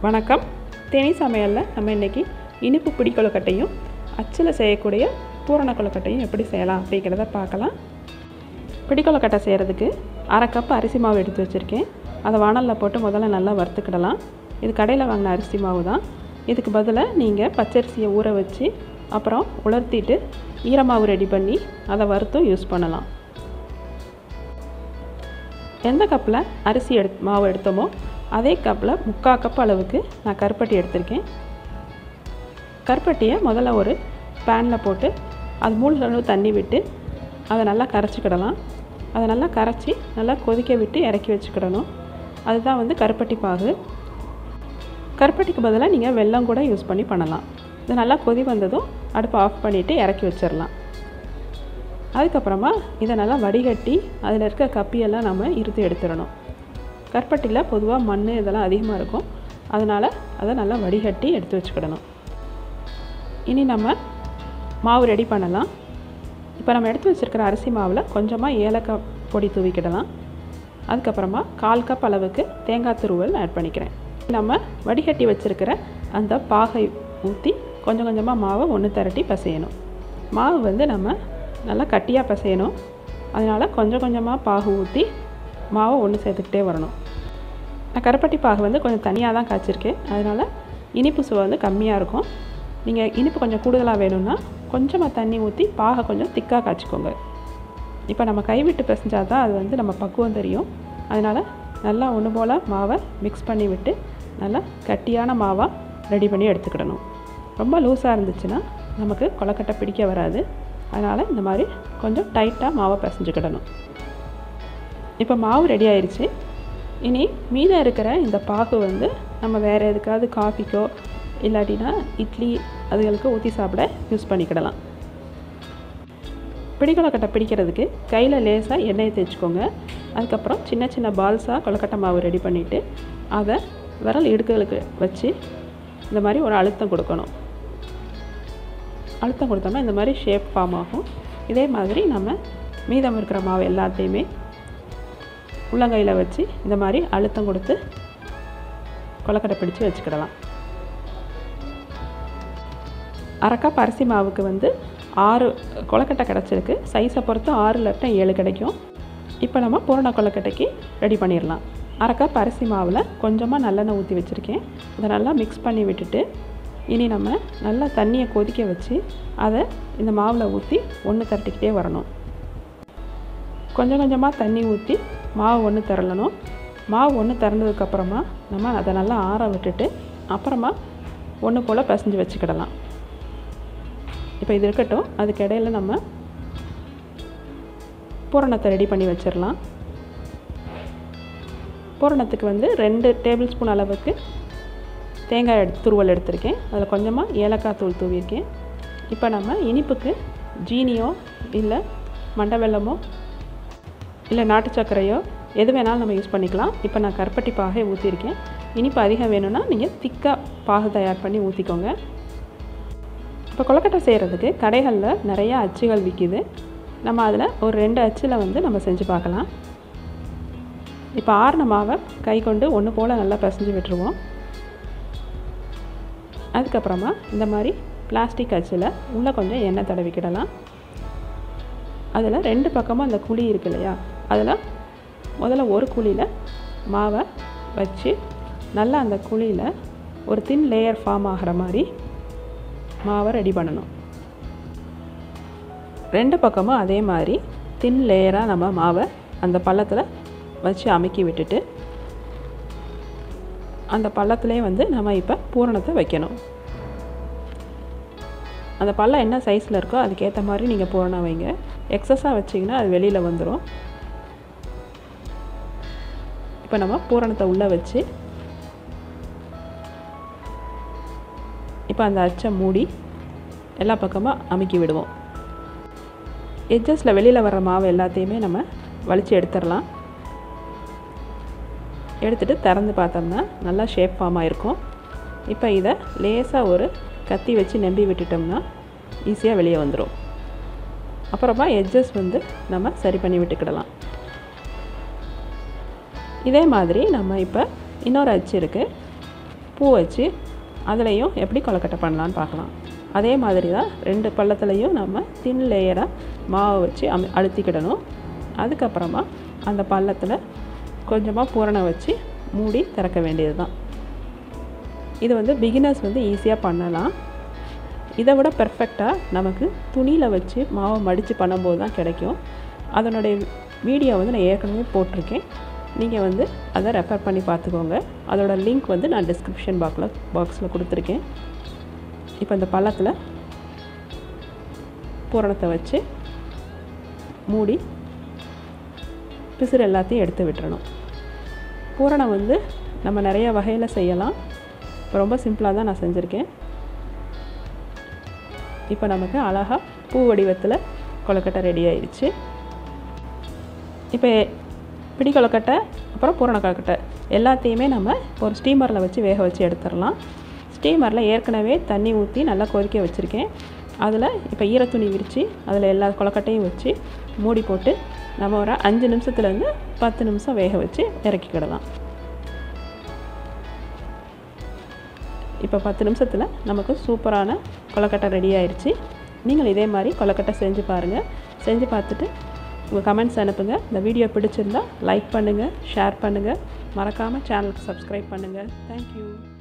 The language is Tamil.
வணக்கம் தேனி சமையலில் நம்ம இன்றைக்கி இனிப்பு பிடி கொழுக்கட்டையும் அச்சில் செய்யக்கூடிய பூரண கொழுக்கட்டையும் எப்படி செய்யலாம் அப்படிங்கிறத பார்க்கலாம் பிடி கொழுக்கட்டை செய்கிறதுக்கு அரை கப் அரிசி மாவு எடுத்து வச்சுருக்கேன் அதை வானலில் போட்டு முதல்ல நல்லா வறுத்துக்கிடலாம் இது கடையில் வாங்கின அரிசி மாவு தான் இதுக்கு பதிலாக நீங்கள் பச்சரிசியை ஊற வச்சு அப்புறம் உலர்த்திட்டு ஈரமாவு ரெடி பண்ணி அதை வறுத்தும் யூஸ் பண்ணலாம் எந்த கப்பில் அரிசி எடு மாவு எடுத்தோமோ அதே கப்பில் முக்கால் கப் அளவுக்கு நான் கருப்பட்டி எடுத்திருக்கேன் கருப்பட்டியை முதல்ல ஒரு பேனில் போட்டு அது மூணு அளவு தண்ணி விட்டு அதை நல்லா கரைச்சிக்கிடலாம் அதை நல்லா கரைச்சி நல்லா கொதிக்க விட்டு இறக்கி வச்சுக்கிடணும் அதுதான் வந்து கருப்பட்டி பாகு கருப்பட்டிக்கு பதிலாக நீங்கள் வெல்லம் கூட யூஸ் பண்ணி பண்ணலாம் இது நல்லா கொதி வந்ததும் அடுப்பை ஆஃப் பண்ணிவிட்டு இறக்கி வச்சிடலாம் அதுக்கப்புறமா இதை நல்லா வடிகட்டி அதில் இருக்க கப்பியெல்லாம் நம்ம இருத்து எடுத்துடணும் கற்பட்டியில் பொதுவாக மண் இதெல்லாம் அதிகமாக இருக்கும் அதனால் அதை நல்லா வடிகட்டி எடுத்து வச்சுக்கிடணும் இனி நம்ம மாவு ரெடி பண்ணலாம் இப்போ நம்ம எடுத்து வச்சுருக்கிற அரிசி மாவில் கொஞ்சமாக ஏலக்காய் பொடி தூவிக்கிடலாம் அதுக்கப்புறமா கால் கப் அளவுக்கு தேங்காய் துருவல் ஆட் பண்ணிக்கிறேன் நம்ம வடிகட்டி வச்சுருக்கிற அந்த பாகை ஊற்றி கொஞ்சம் கொஞ்சமாக மாவை ஒன்று திரட்டி பசையணும் மாவு வந்து நம்ம நல்லா கட்டியாக பசையணும் அதனால் கொஞ்சம் கொஞ்சமாக பாகு ஊற்றி மாவை ஒன்று சேர்த்துக்கிட்டே வரணும் நான் கருப்பட்டி பாகு வந்து கொஞ்சம் தனியாக தான் காய்ச்சிருக்கேன் அதனால் இனிப்பு சுவை வந்து கம்மியாக இருக்கும் நீங்கள் இனிப்பு கொஞ்சம் கூடுதலாக வேணும்னா கொஞ்சமாக தண்ணி ஊற்றி பாகை கொஞ்சம் திக்காக காய்ச்சிக்கோங்க இப்போ நம்ம கைவிட்டு பிசைஞ்சால் தான் அது வந்து நம்ம பக்குவம் தெரியும் அதனால் நல்லா ஒன்று போல் மாவை மிக்ஸ் பண்ணி விட்டு நல்லா கட்டியான மாவாக ரெடி பண்ணி எடுத்துக்கிடணும் ரொம்ப லூஸாக இருந்துச்சுன்னா நமக்கு கொலக்கட்டை பிடிக்க வராது அதனால் இந்த மாதிரி கொஞ்சம் டைட்டாக மாவை பிசைஞ்சுக்கிடணும் இப்போ மாவு ரெடி ஆயிடுச்சு இனி மீதம் இருக்கிற இந்த பாகு வந்து நம்ம வேறு எதுக்காவது காஃபிக்கோ இல்லாட்டினா இட்லி அதுகளுக்கு ஊற்றி சாப்பிட யூஸ் பண்ணிக்கிடலாம் பிடி கொலக்கட்டை பிடிக்கிறதுக்கு கையில் லேசாக எண்ணெயை தேய்ச்சிக்கோங்க அதுக்கப்புறம் சின்ன சின்ன பால்ஸாக கொலக்கட்டை மாவு ரெடி பண்ணிவிட்டு அதை விரல் இடுக்குகளுக்கு வச்சு இந்த மாதிரி ஒரு அழுத்தம் கொடுக்கணும் அழுத்தம் கொடுத்தோம்னா இந்த மாதிரி ஷேப் ஃபார்ம் ஆகும் இதே மாதிரி நம்ம மீதம் இருக்கிற மாவு எல்லாத்தையுமே உள்ளங்கையில் வச்சு இந்த மாதிரி அழுத்தம் கொடுத்து கொலக்கட்டை பிடிச்சு வச்சுக்கிடலாம் அரை கப் அரிசி மாவுக்கு வந்து ஆறு கொலக்கட்டை கிடச்சிருக்கு சைஸை பொறுத்து ஆறு இல்லாட்டா ஏழு கிடைக்கும் இப்போ நம்ம பூரண கொலக்கட்டைக்கு ரெடி பண்ணிடலாம் அரை கப் அரிசி மாவில் கொஞ்சமாக நல்லெண்ணெய் ஊற்றி வச்சுருக்கேன் அதை நல்லா மிக்ஸ் பண்ணி விட்டுட்டு இனி நம்ம நல்லா தண்ணியை கொதிக்க வச்சு அதை இந்த மாவில் ஊற்றி ஒன்று திரட்டிக்கிட்டே வரணும் கொஞ்சம் கொஞ்சமாக தண்ணி ஊற்றி மாவு ஒன்று திரளணும் மாவு ஒன்று திறந்ததுக்கப்புறமா நம்ம அதை நல்லா ஆற விட்டுட்டு அப்புறமா ஒன்று போல் பிசைஞ்சு வச்சுக்கிடலாம் இப்போ இது இருக்கட்டும் அதுக்கு இடையில நம்ம பூரணத்தை ரெடி பண்ணி வச்சிடலாம் பூரணத்துக்கு வந்து ரெண்டு டேபிள் ஸ்பூன் அளவுக்கு தேங்காய் எடுத்து துருவல் எடுத்திருக்கேன் அதில் கொஞ்சமாக ஏலக்காய் தூள் தூவியிருக்கேன் இப்போ நம்ம இனிப்புக்கு ஜீனியோ இல்லை மண்டை வெல்லமோ இல்லை நாட்டு சர்க்கரையோ எது வேணாலும் நம்ம யூஸ் பண்ணிக்கலாம் இப்போ நான் கருப்பட்டி பாகை ஊற்றிருக்கேன் இனிப்பு அதிகம் வேணும்னா நீங்கள் திக்காக பாகு தயார் பண்ணி ஊற்றிக்கோங்க இப்போ கொலக்கட்டை செய்கிறதுக்கு கடைகளில் நிறையா அச்சுகள் விற்கிது நம்ம அதில் ஒரு ரெண்டு அச்சில் வந்து நம்ம செஞ்சு பார்க்கலாம் இப்போ ஆறின மாவை கை கொண்டு ஒன்று போல் நல்லா பிசைஞ்சு விட்டுருவோம் அதுக்கப்புறமா இந்த மாதிரி பிளாஸ்டிக் அச்சில் உள்ளே கொஞ்சம் எண்ணெய் தடவிக்கிடலாம் அதில் ரெண்டு பக்கமும் அந்த குழி இருக்கு இல்லையா அதில் முதல்ல ஒரு குழியில் மாவை வச்சு நல்லா அந்த குழியில் ஒரு தின் லேயர் ஃபார்ம் ஆகிற மாதிரி மாவை ரெடி பண்ணணும் ரெண்டு பக்கமும் அதே மாதிரி தின் லேயராக நம்ம மாவை அந்த பள்ளத்தில் வச்சு அமுக்கி விட்டுட்டு அந்த பள்ளத்துலேயே வந்து நம்ம இப்போ பூரணத்தை வைக்கணும் அந்த பள்ளம் என்ன சைஸில் இருக்கோ அதுக்கேற்ற மாதிரி நீங்கள் பூரணம் வைங்க எக்ஸஸாக வச்சிங்கன்னா அது வெளியில் வந்துடும் இப்போ நம்ம பூரணத்தை உள்ளே வச்சு இப்போ அந்த அச்சை மூடி எல்லா பக்கமும் அமுக்கி விடுவோம் எட்ஜஸில் வெளியில் வர்ற மாவு எல்லாத்தையுமே நம்ம வலித்து எடுத்துடலாம் எடுத்துகிட்டு திறந்து பார்த்தோம்னா நல்லா ஷேப் ஃபார்ம் ஆகிருக்கும் இப்போ இதை லேசாக ஒரு கத்தி வச்சு நம்பி விட்டுட்டோம்னா ஈஸியாக வெளியே வந்துடும் அப்புறமா எட்ஜஸ் வந்து நம்ம சரி பண்ணி விட்டுக்கிடலாம் இதே மாதிரி நம்ம இப்போ இன்னொரு அச்சு இருக்குது பூ வச்சு அதுலேயும் எப்படி கொலக்கட்டை பண்ணலான்னு பார்க்கலாம் அதே மாதிரி தான் ரெண்டு பள்ளத்துலேயும் நம்ம தின் லேயராக மாவை வச்சு அம அழுத்திக்கிடணும் அதுக்கப்புறமா அந்த பள்ளத்தில் கொஞ்சமாக பூரணை வச்சு மூடி திறக்க வேண்டியது தான் இது வந்து பிகினர்ஸ் வந்து ஈஸியாக பண்ணலாம் இதை விட பெர்ஃபெக்டாக நமக்கு துணியில் வச்சு மாவை மடித்து பண்ணும்போது தான் கிடைக்கும் அதனுடைய வீடியோ வந்து நான் ஏற்கனவே போட்டிருக்கேன் நீங்கள் வந்து அதை ரெஃபர் பண்ணி பார்த்துக்கோங்க அதோட லிங்க் வந்து நான் டிஸ்கிரிப்ஷன் பாக்ஸில் பாக்ஸில் கொடுத்துருக்கேன் இப்போ இந்த பள்ளத்தில் பூரணத்தை வச்சு மூடி பிசுறு எல்லாத்தையும் எடுத்து விட்டுறணும் பூரணம் வந்து நம்ம நிறைய வகையில் செய்யலாம் இப்போ ரொம்ப சிம்பிளாக தான் நான் செஞ்சுருக்கேன் இப்போ நமக்கு அழகாக பூ வடிவத்தில் கொழுக்கட்டை ரெடி ஆயிடுச்சு இப்போ பிடி கொழுக்கட்டை அப்புறம் பூரண கொழுக்கட்டை எல்லாத்தையுமே நம்ம ஒரு ஸ்டீமரில் வச்சு வேக வச்சு எடுத்துடலாம் ஸ்டீமரில் ஏற்கனவே தண்ணி ஊற்றி நல்லா கொதிக்க வச்சுருக்கேன் அதில் இப்போ ஈரத்துணி விரித்து அதில் எல்லா கொழுக்கட்டையும் வச்சு மூடி போட்டு நம்ம ஒரு அஞ்சு நிமிஷத்துலேருந்து பத்து நிமிஷம் வேக வச்சு இறக்கிக்கிடலாம் இப்போ பத்து நிமிஷத்தில் நமக்கு சூப்பரான கொலக்கட்டை ரெடி ஆயிடுச்சு நீங்கள் இதே மாதிரி கொலக்கட்டை செஞ்சு பாருங்கள் செஞ்சு பார்த்துட்டு உங்கள் கமெண்ட்ஸ் அனுப்புங்கள் இந்த வீடியோ பிடிச்சிருந்தா லைக் பண்ணுங்கள் ஷேர் பண்ணுங்கள் மறக்காமல் சேனலுக்கு சப்ஸ்கிரைப் பண்ணுங்கள் தேங்க்யூ